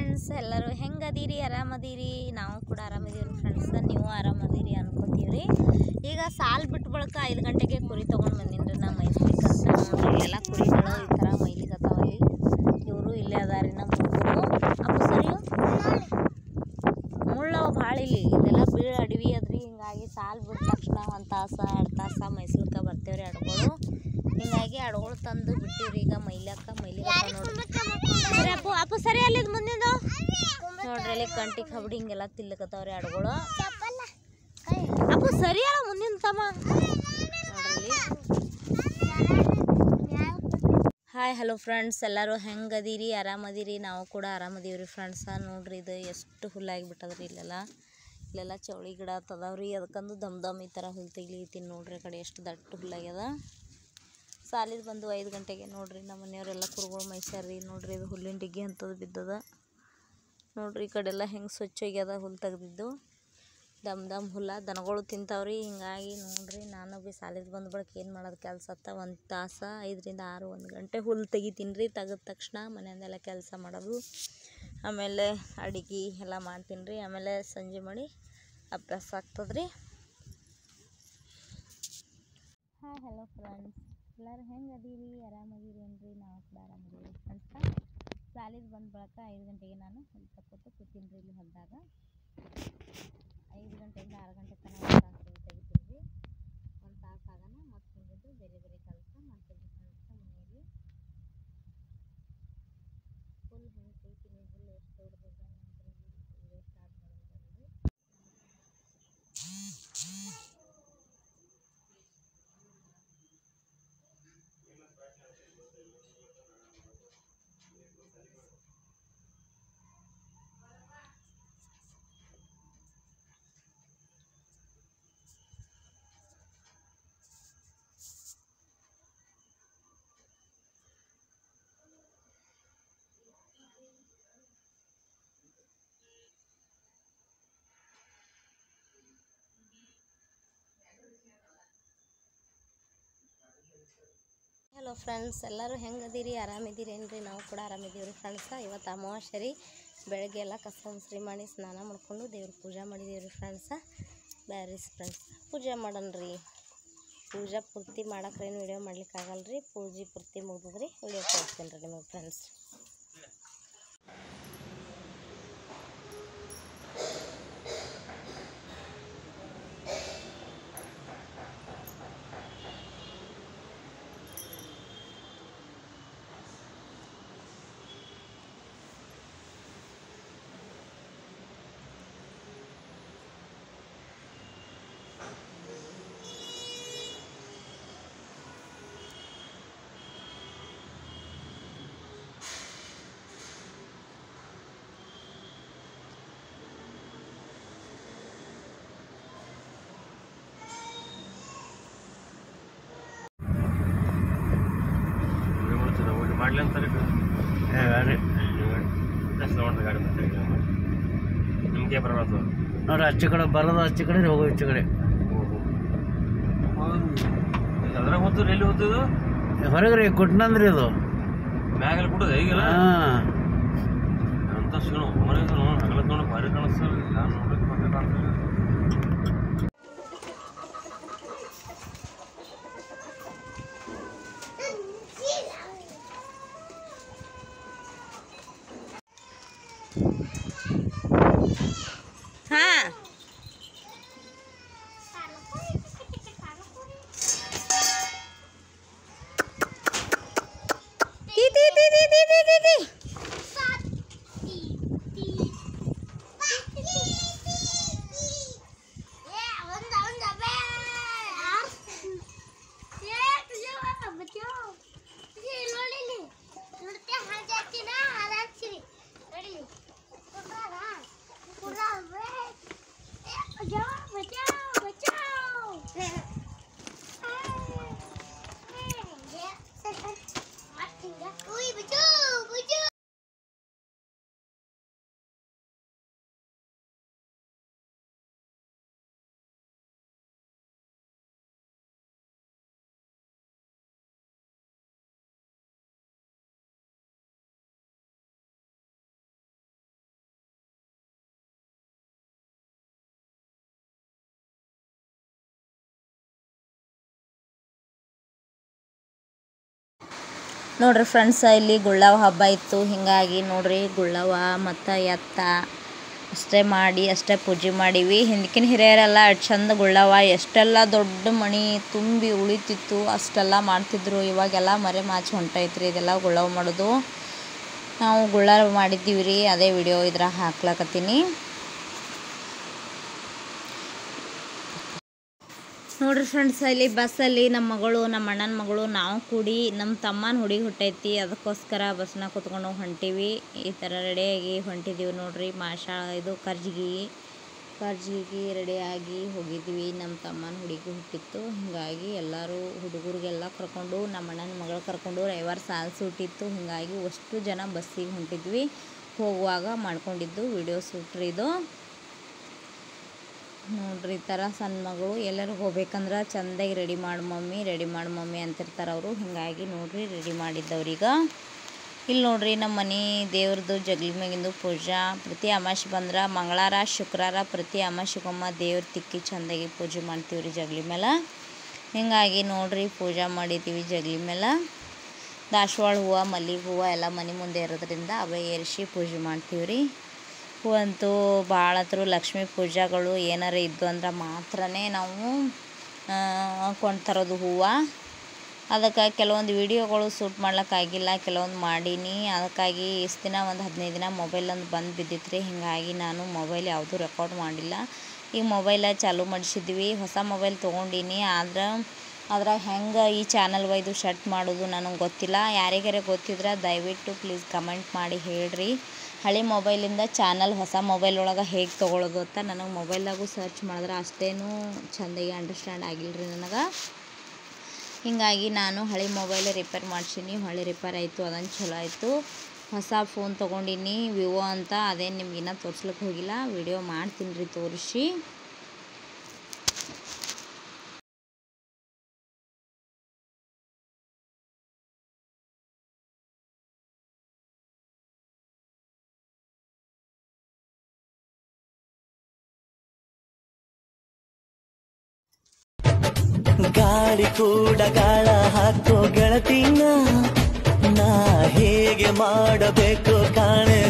friends ಎಲ್ಲರೂ ಹೆಂಗದೀರಿ ಆರಾಮದೀರಿ ನಾವು ಕೂಡ ಆರಾಮದೀವಿ ಫ್ರೆಂಡ್ಸ್ ನೀವು ಆರಾಮದೀರಿ ಅನ್ಕೋತೀವ್ರಿ ಈಗ ಸಾಲ್ ಬಿಟ್ಟು ಬಳಿಕ ಐದು ಗಂಟೆಗೆ ಕುರಿ ತೊಗೊಂಡು ಬಂದೀನಿ ನಾ ಮೈಸ್ಲಿಕ್ಕೆ ಅಂತ ನೋಡ್ರಿ ಇಲ್ಲೆಲ್ಲ ಕುರಿಗಳು ಈ ಥರ ಮೈಲಿಗತ್ತಾವಲ್ಲಿ ಇವರು ಇಲ್ಲೇ ಅದಾರಿ ನಮ್ಮ ಹುಡುಗರು ಅಪ್ಪು ಸರಿಯು ಮುಳ್ಳವ ಭಾಳ ಇಲ್ಲಿ ಇದೆಲ್ಲ ಬೀಳ ಅಡವಿ ಅದ್ರಿ ಹಿಂಗಾಗಿ ಸಾಲ್ ಬಿಟ್ಟ ತಕ್ಷಣ ಒಂದು ತಾಸು ಎರಡು ತಾಸು ಮೈಸೂರ್ಗೆ ಬರ್ತೇವ್ರಿ ಅಡ್ಗಳು ಹಿಂಗಾಗಿ ಅಡ್ಗಳು ತಂದು ಬಿಟ್ಟಿವ್ರಿ ಈಗ ಮೈಲಕ್ಕ ಮೈಲಿಗತ್ತ ನೋಡ್ರಿ ಸರಿ ಅಪ್ಪು ಅಪ್ಪು ಸರಿ ಅಲ್ಲಿದ್ ಮುಂದಿಂದು ನೋಡ್ರಿ ಅಲ್ಲಿ ಕಂಟಿ ಕಬಡಿ ಹಿಂಗೆಲ್ಲ ತಿಲ್ಲಕತ್ತಾವ್ರಿ ಅಡ್ಗಳು ಅಪ್ಪು ಸರಿ ಅಲ್ಲ ಮುಂದಿನ ತಮ್ಮ ನೋಡ್ರಿ ಹಾಯ್ ಹಲೋ ಫ್ರೆಂಡ್ಸ್ ಎಲ್ಲರೂ ಹೆಂಗದೀರಿ ಆರಾಮದೀರಿ ನಾವು ಕೂಡ ಆರಾಮದೀವ್ರಿ ಫ್ರೆಂಡ್ಸ ನೋಡ್ರಿ ಇದು ಎಷ್ಟು ಹುಲ್ಲಾಗಿಬಿಟ್ಟದ್ರಿ ಇಲ್ಲೆಲ್ಲ ಇಲ್ಲೆಲ್ಲ ಚೌಳಿ ಗಿಡ ತದಾವ್ರಿ ಅದಕ್ಕಂದು ದಮ್ ದಮ್ ಈ ಥರ ಹುಲ್ಲು ತೆಗಿಲಿತ್ತೀನಿ ನೋಡ್ರಿ ಆ ಕಡೆ ಎಷ್ಟು ದಟ್ಟ ಹುಲ್ಲಾಗ್ಯದ ಸಾಲಿದ್ ಬಂದು ಐದು ಗಂಟೆಗೆ ನೋಡ್ರಿ ನಮ್ಮ ಮನೆಯವರೆಲ್ಲ ಕುರುಗಳು ಮೈಸ್ಯಾರ್ರಿ ನೋಡ್ರಿ ಇದು ಹುಲ್ಲಿನ ಡಿಗ್ಗಿ ಅಂತದು ಬಿದ್ದದ ನೋಡ್ರಿ ಈ ಕಡೆ ಎಲ್ಲ ಹೆಂಗೆ ಸ್ವಚ್ಛ ಆಗ್ಯದ ಹುಲ್ಲು ತೆಗ್ದಿದ್ದು ದಮ್ ದಮ್ ಹುಲ್ಲ ದನಗಳು ತಿಂತಾವ್ರಿ ಹಿಂಗಾಗಿ ನೋಡ್ರಿ ನಾನು ಭೀ ಸಾಲಿದ್ ಬಂದ ಬಳಿಕ ಏನು ಮಾಡೋದು ಕೆಲಸ ಅತ್ತ ಒಂದು ತಾಸು ಐದರಿಂದ ಆರು ಒಂದು ಗಂಟೆ ಹುಲ್ಲು ತೆಗಿತೀನಿ ರೀ ತೆಗೆದ ತಕ್ಷಣ ಮನೆಯಿಂದೆಲ್ಲ ಕೆಲಸ ಮಾಡೋದು ಆಮೇಲೆ ಅಡಿಗೆ ಎಲ್ಲ ಮಾಡ್ತೀನಿ ರೀ ಆಮೇಲೆ ಸಂಜೆ ಮಾಡಿ ಅಭ್ಯಾಸ ಆಗ್ತದೆ ರೀ ಹಾಯ್ ಹಲೋ ಫ್ರೆಂಡ್ಸ್ ಎಲ್ಲರೂ ಹೆಂಗೆ ಅದೀರಿ ಆರಾಮದೀರಿ ಏನ್ರಿ ನಾವು ಕೂಡ ಆರಾಮದೀವಿ ಫ್ರೆಂಡ್ಸ ಸಾಲಿದ್ ಬಂದ ಬಳಿಕ ಐದು ಗಂಟೆಗೆ ನಾನು ಹುಲ್ಲು ತಕ್ಕೊಟ್ಟು ಕೂತೀನಿ ರೀ ಇಲ್ಲಿ ಹೊಲದಾಗ ಐದು ಗಂಟೆಯಿಂದ ಆರು ಗಂಟೆ ತನಕ ಒಂದು ತಾಸು ಹುಲ್ಲು ತೆಗಿತೀನಿ ರೀ ಒಂದು ತಾಸು ಆಗೋಣ ಮತ್ತೆ ಮುಗಿದು ಬೇರೆ ಬೇರೆ ಕೆಲಸ ಮಾಡ್ತೀನಿ ರೀ ಫ್ರೆಂಡ್ಸ ಮನೆಯಲ್ಲಿ ಹುಲ್ಲು ಹೆಂಗೆ ತೆಗಿತೀನಿ ಹುಲ್ಲು ಎಷ್ಟು ದೊಡ್ಡದ ನೋಡ್ರಿ ವಿಡಿಯೋ ಸ್ಟಾರ್ಟ್ ಮಾಡೋದು ಹಲೋ ಫ್ರೆಂಡ್ಸ್ ಎಲ್ಲರೂ ಹೆಂಗದೀರಿ ಆರಾಮಿದ್ದೀರಿ ಏನ್ರಿ ನಾವು ಕೂಡ ಆರಾಮಿದ್ದೀವಿ ರೀ ಫ್ರೆಂಡ್ಸ ಇವತ್ತು ಅಮಾವಾಸ್ಯೆ ರೀ ಬೆಳಗ್ಗೆ ಎಲ್ಲ ಕಸ ಮುಸ್ರಿ ಮಾಡಿ ಸ್ನಾನ ಮಾಡಿಕೊಂಡು ದೇವ್ರ ಪೂಜೆ ಮಾಡಿದೀವಿ ರೀ ಫ್ರೆಂಡ್ಸ ಬ್ಯಾರಿ ಫ್ರೆಂಡ್ಸ್ ಪೂಜೆ ಮಾಡೋಣ ರೀ ಪೂಜೆ ಪೂರ್ತಿ ಮಾಡಕ್ಕೆ ಏನು ವಿಡಿಯೋ ಮಾಡ್ಲಿಕ್ಕೆ ಆಗಲ್ಲ ರೀ ಪೂಜೆ ಪೂರ್ತಿ ಮುಗಿದ್ರಿ ವಿಡಿಯೋ ಕೊಡ್ತೀನಿ ರೀ ನಿಮಗೆ ಫ್ರೆಂಡ್ಸ್ ಮಾಡ್ಲಿ ಅಂತಾರೆ ಗಾಡಿ ಮತ್ತೆ ನಿಮಗೆ ಬರೋದು ನೋಡ್ರಿ ಆಚೆ ಕಡೆ ಬರೋದು ಆಚೆ ಕಡೆ ಹೋಗೋ ಈಚೆ ಕಡೆ ಅದ್ರಾಗ ಹೋಗ್ತದೆ ಎಲ್ಲಿ ಹೋಗ್ತದ ಹೊರಗೆ ರೀ ಕೊಟ್ಟನಂದ್ರಿ ಅದು ಮ್ಯಾಗಲ್ಲಿ ಕೊಡೋದು ಈಗಲ್ಲ ಹಾಂ ಅಂತ ಸಿಗೋಣ ಮನೆ ಹಗಲ ನೋಡ ಭಾರಿ ಕಾಣಿಸ್ತಲ್ಲ ನಾನು ನೋಡಕ್ಕೆ ಭಾರಿ ಕಾಣಿಸ್ತಲ್ಲ ಹಾಂ ಟಿ ಟಿ ಟಿ ಟಿ ಟಿ ಟಿ ಟಿ ಟಿ ನೋಡ್ರಿ ಫ್ರೆಂಡ್ಸ್ ಇಲ್ಲಿ ಗುಳ್ಳವ ಹಬ್ಬ ಇತ್ತು ಹೀಗಾಗಿ ನೋಡ್ರಿ ಗುಳ್ಳವ ಮತ್ತು ಎತ್ತ ಅಷ್ಟೇ ಮಾಡಿ ಅಷ್ಟೇ ಪೂಜೆ ಮಾಡೀವಿ ಹಿಂದಕಿನ ಹಿರಿಯರೆಲ್ಲ ಎಷ್ಟು ಚಂದ ಗುಳ್ಳವ ಎಷ್ಟೆಲ್ಲ ದೊಡ್ಡ ಮಣಿ ತುಂಬಿ ಉಳಿತಿತ್ತು ಅಷ್ಟೆಲ್ಲ ಮಾಡ್ತಿದ್ರು ಇವಾಗೆಲ್ಲ ಮರೆ ಮಾಚಿ ಹೊಂಟೈತ್ರಿ ಇದೆಲ್ಲ ಗುಳ್ಳವ ಮಾಡೋದು ನಾವು ಗುಳ್ಳ ಮಾಡಿದ್ದೀವಿ ರೀ ಅದೇ ವಿಡಿಯೋ ಇದ್ರಾಗ ಹಾಕ್ಲಕತ್ತೀನಿ ನೋಡ್ರಿ ಫ್ರೆಂಡ್ಸ್ ಅಲ್ಲಿ ಬಸ್ಸಲ್ಲಿ ನಮ್ಮ ಮಗಳು ನಮ್ಮ ಅಣ್ಣನ ಮಗಳು ನಾವು ಕೂಡಿ ನಮ್ಮ ತಮ್ಮನ ಹುಡುಗಿ ಹುಟ್ಟೈತಿ ಅದಕ್ಕೋಸ್ಕರ ಬಸ್ನಾಗ ಕುತ್ಕೊಂಡು ಹೊಂಟೀವಿ ಈ ಥರ ರೆಡಿಯಾಗಿ ಹೊಂಟಿದ್ದೀವಿ ನೋಡ್ರಿ ಮಾಷಾ ಇದು ಕರ್ಜಿಗಿ ಕರ್ಜಿಗಿ ರೆಡಿಯಾಗಿ ಹೋಗಿದ್ವಿ ನಮ್ಮ ತಮ್ಮನ ಹುಡುಗಿ ಹುಟ್ಟಿತ್ತು ಹೀಗಾಗಿ ಎಲ್ಲರೂ ಹುಡುಗರಿಗೆಲ್ಲ ಕರ್ಕೊಂಡು ನಮ್ಮ ಅಣ್ಣನ ಮಗಳು ಕರ್ಕೊಂಡು ರವಿವಾರ ಸಾಲ್ ಸೂಟಿತ್ತು ಹೀಗಾಗಿ ಅಷ್ಟು ಜನ ಬಸ್ಸಿಗೆ ಹೊಂಟಿದ್ವಿ ಹೋಗುವಾಗ ಮಾಡ್ಕೊಂಡಿದ್ದು ವಿಡಿಯೋ ಶೂಟ್ರಿ ಇದು ನೋಡ್ರಿ ಈ ಥರ ಸಣ್ಣ ಮಗಳು ಎಲ್ಲರೂ ಹೋಗ್ಬೇಕಂದ್ರೆ ಚಂದಾಗಿ ರೆಡಿ ಮಾಡಿ ಮಮ್ಮಿ ರೆಡಿ ಮಾಡಿ ಮಮ್ಮಿ ಅಂತಿರ್ತಾರೆ ಅವರು ಹೀಗಾಗಿ ನೋಡ್ರಿ ರೆಡಿ ಮಾಡಿದ್ದವ್ರೀಗ ಇಲ್ಲಿ ನೋಡ್ರಿ ನಮ್ಮ ಮನೆ ದೇವ್ರದ್ದು ಜಗ್ಲಿ ಮ್ಯಾಗಿಂದು ಪೂಜಾ ಪ್ರತಿ ಅಮಾಸೆ ಬಂದ್ರೆ ಮಂಗಳವಾರ ಶುಕ್ರವಾರ ಪ್ರತಿ ಅಮಾಸೆಗೊಮ್ಮ ದೇವ್ರ ತಿಕ್ಕಿ ಚಂದಾಗಿ ಪೂಜೆ ಮಾಡ್ತೀವಿ ರೀ ಜಗ್ಲಿ ಮೇಲೆ ಹೀಗಾಗಿ ನೋಡ್ರಿ ಪೂಜೆ ಮಾಡಿದ್ದೀವಿ ಜಗ್ಲಿ ಮೇಲೆ ದಾಸವಾಳ ಹೂವು ಮಲ್ಲಿಗೆ ಹೂವು ಎಲ್ಲ ಮನೆ ಮುಂದೆ ಇರೋದ್ರಿಂದ ಅವೇ ಏರಿಸಿ ಪೂಜೆ ಮಾಡ್ತೀವಿ ರೀ ಹೂವಂತೂ ಭಾಳ ಹತ್ರ ಲಕ್ಷ್ಮೀ ಪೂಜಾಗಳು ಏನಾರ ಇದ್ದು ಅಂದ್ರೆ ಮಾತ್ರನೇ ನಾವು ಕೊಂಡು ತರೋದು ಹೂವು ಅದಕ್ಕೆ ಕೆಲವೊಂದು ವೀಡಿಯೋಗಳು ಶೂಟ್ ಮಾಡ್ಲಿಕ್ಕಾಗಿಲ್ಲ ಕೆಲವೊಂದು ಮಾಡೀನಿ ಅದಕ್ಕಾಗಿ ಇಷ್ಟು ದಿನ ಒಂದು ಹದಿನೈದು ದಿನ ಮೊಬೈಲ್ ಒಂದು ಬಂದು ಬಿದ್ದಿತ್ತು ರೀ ಹೀಗಾಗಿ ನಾನು ಮೊಬೈಲ್ ಯಾವುದೂ ರೆಕಾರ್ಡ್ ಮಾಡಿಲ್ಲ ಈಗ ಮೊಬೈಲ ಚಾಲೂ ಮಾಡಿಸಿದ್ವಿ ಹೊಸ ಮೊಬೈಲ್ ತೊಗೊಂಡೀನಿ ಆದ್ರೆ ಅದ್ರಾಗ ಹೆಂಗೆ ಈ ಚಾನಲ್ ಒಯ್ದು ಶಟ್ ಮಾಡೋದು ನನಗೆ ಗೊತ್ತಿಲ್ಲ ಯಾರಿಗಾರ ಗೊತ್ತಿದ್ರೆ ದಯವಿಟ್ಟು ಪ್ಲೀಸ್ ಕಮೆಂಟ್ ಮಾಡಿ ಹೇಳ್ರಿ ಹಳೆ ಮೊಬೈಲಿಂದ ಚಾನಲ್ ಹೊಸ ಮೊಬೈಲ್ ಒಳಗೆ ಹೇಗೆ ತೊಗೊಳೋದು ಅಂತ ನನಗೆ ಮೊಬೈಲ್ದಾಗೂ ಸರ್ಚ್ ಮಾಡಿದ್ರೆ ಅಷ್ಟೇನೂ ಚೆಂದಾಗಿ ಅಂಡರ್ಸ್ಟ್ಯಾಂಡ್ ಆಗಿಲ್ಲ ರೀ ನನಗೆ ಹೀಗಾಗಿ ನಾನು ಹಳೆ ಮೊಬೈಲ್ ರಿಪೇರ್ ಮಾಡ್ಸೀನಿ ಹಳೆ ರಿಪೇರ್ ಆಯಿತು ಅದನ್ನು ಚಲೋ ಆಯಿತು ಹೊಸ ಫೋನ್ ತೊಗೊಂಡಿನಿ ವಿವೋ ಅಂತ ಅದೇನು ನಿಮ್ಗೆ ಇನ್ನೂ ತೋರ್ಸ್ಲಿಕ್ಕೆ ಹೋಗಿಲ್ಲ ವಿಡಿಯೋ ಮಾಡ್ತೀನಿ ರೀ ತೋರಿಸಿ ಗಾಳಿ ಕೂಡ ಗಾಳ ಹಾಕೋ ಗೆಳತಿನ ನಾ ಹೇಗೆ ಮಾಡಬೇಕು ಕಾಣೆ